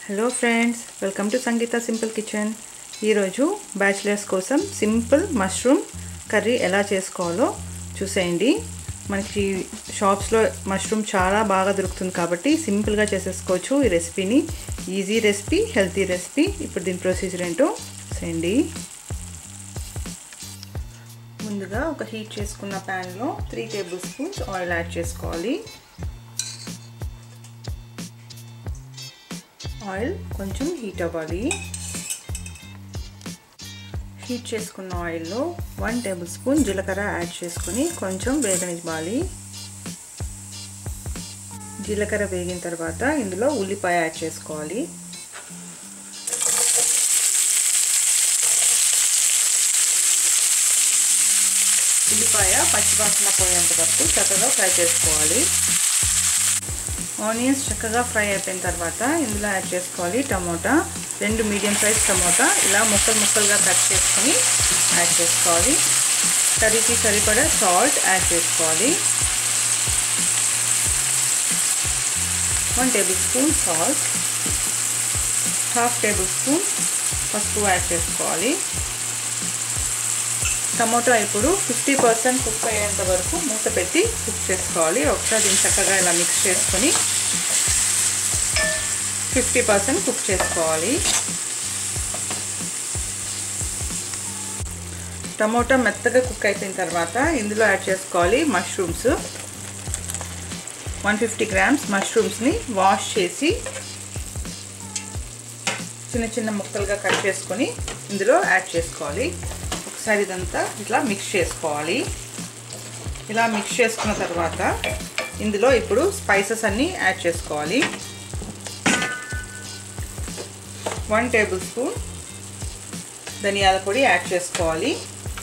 hello friends welcome to Sangeetha simple kitchen ఈరోజు bachelors కోసం simple mushroom curry ఎలా చేసుకోవాలో చూసేయండి మనకి షాప్స్లో మష్రూమ్ చాలా బాగా దొరుకుతుంది కాబట్టి సింపుల్గా చేసేసుకోవచ్చు ఈ రెసిపీని ఈజీ రెసిపీ హెల్తీ రెసిపీ ఇప్పుడు దీని ప్రొసీజర్ ఏంటో చూసేయండి ముందుగా ఒక హీట్ చేసుకున్న ప్యాన్లో three tablespoons oil add చేసుకోవాలి ఆయిల్ కొంచెం హీట్ అవ్వాలి హీట్ చేసుకున్న ఆయిల్లో వన్ టేబుల్ స్పూన్ జీలకర్ర యాడ్ చేసుకుని కొంచెం వేగనివ్వాలి జీలకర్ర వేగిన తర్వాత ఇందులో ఉల్లిపాయ యాడ్ చేసుకోవాలి ఉల్లిపాయ పచ్చివాసన పోయేంత వరకు చక్కగా ఫ్రై చేసుకోవాలి ఆనియన్స్ చక్కగా ఫ్రై అయిపోయిన తర్వాత ఇందులో యాడ్ చేసుకోవాలి టమోటా రెండు మీడియం సైజ్ టమోటా ఇలా ముక్కలు ముక్కలుగా కట్ చేసుకొని యాడ్ చేసుకోవాలి కర్రీకి సరిపడా సాల్ట్ యాడ్ చేసుకోవాలి one tablespoon salt half tablespoon పసుపు యాడ్ చేసుకోవాలి టమోటా ఇప్పుడు ఫిఫ్టీ పర్సెంట్ కుక్ అయ్యేంత వరకు మూత పెట్టి కుక్ చేసుకోవాలి ఒకసారి దీన్ని చక్కగా ఇలా మిక్స్ చేసుకొని ఫిఫ్టీ పర్సెంట్ కుక్ చేసుకోవాలి టమోటా మెత్తగా కుక్ అయిపోయిన తర్వాత ఇందులో యాడ్ చేసుకోవాలి మష్రూమ్స్ వన్ ఫిఫ్టీ గ్రామ్స్ మష్రూమ్స్ని వాష్ చేసి చిన్న చిన్న ముక్కలుగా కట్ చేసుకొని ఇందులో యాడ్ చేసుకోవాలి ఒకసారి ఇదంతా ఇట్లా మిక్స్ చేసుకోవాలి ఇలా మిక్స్ చేసుకున్న తర్వాత ఇందులో ఇప్పుడు స్పైసెస్ అన్నీ యాడ్ చేసుకోవాలి వన్ టేబుల్ స్పూన్ ధనియాల పొడి యాడ్ చేసుకోవాలి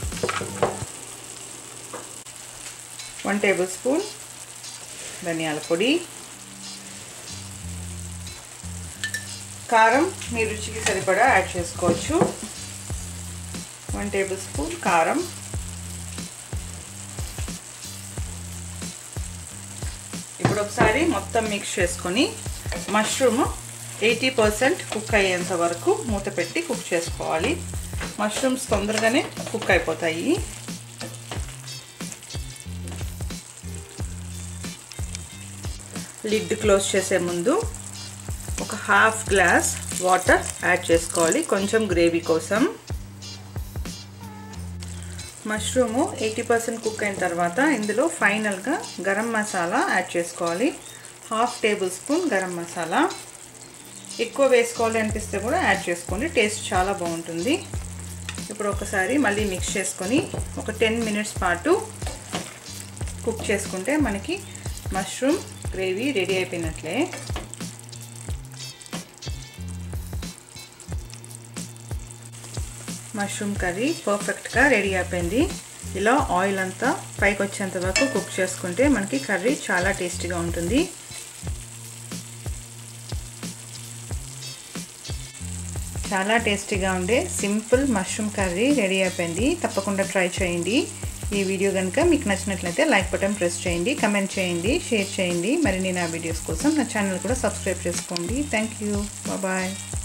వన్ టేబుల్ స్పూన్ ధనియాల పొడి కారం మీ రుచికి సరిపడా యాడ్ చేసుకోవచ్చు వన్ టేబుల్ స్పూన్ కారం ఇప్పుడు ఒకసారి మొత్తం మిక్స్ చేసుకొని మష్రూమ్ ఎయిటీ పర్సెంట్ కుక్ అయ్యేంత వరకు మూత పెట్టి కుక్ చేసుకోవాలి మష్రూమ్స్ తొందరగానే కుక్ అయిపోతాయి లిడ్ క్లోజ్ చేసే ముందు ఒక హాఫ్ గ్లాస్ వాటర్ యాడ్ చేసుకోవాలి కొంచెం గ్రేవీ కోసం మష్రూము ఎయిటీ పర్సెంట్ కుక్ అయిన తర్వాత ఇందులో ఫైనల్గా గరం మసాలా యాడ్ చేసుకోవాలి half tablespoon garam masala ఎక్కువ వేసుకోవాలి అనిపిస్తే కూడా యాడ్ చేసుకోండి టేస్ట్ చాలా బాగుంటుంది ఇప్పుడు ఒకసారి మళ్ళీ మిక్స్ చేసుకొని ఒక టెన్ మినిట్స్ పాటు కుక్ చేసుకుంటే మనకి మష్రూమ్ గ్రేవీ రెడీ అయిపోయినట్లే మష్రూమ్ కర్రీ పర్ఫెక్ట్గా రెడీ అయిపోయింది ఇలా ఆయిల్ అంతా పైకి వచ్చేంత వరకు కుక్ చేసుకుంటే మనకి కర్రీ చాలా టేస్టీగా ఉంటుంది చాలా టేస్టీగా ఉండే సింపుల్ మష్రూమ్ కర్రీ రెడీ అయిపోయింది తప్పకుండా ట్రై చేయండి ఈ వీడియో కనుక మీకు నచ్చినట్లయితే లైక్ బటన్ ప్రెస్ చేయండి కమెంట్ చేయండి షేర్ చేయండి మరిన్ని నా వీడియోస్ కోసం నా ఛానల్ కూడా సబ్స్క్రైబ్ చేసుకోండి థ్యాంక్ యూ బాయ్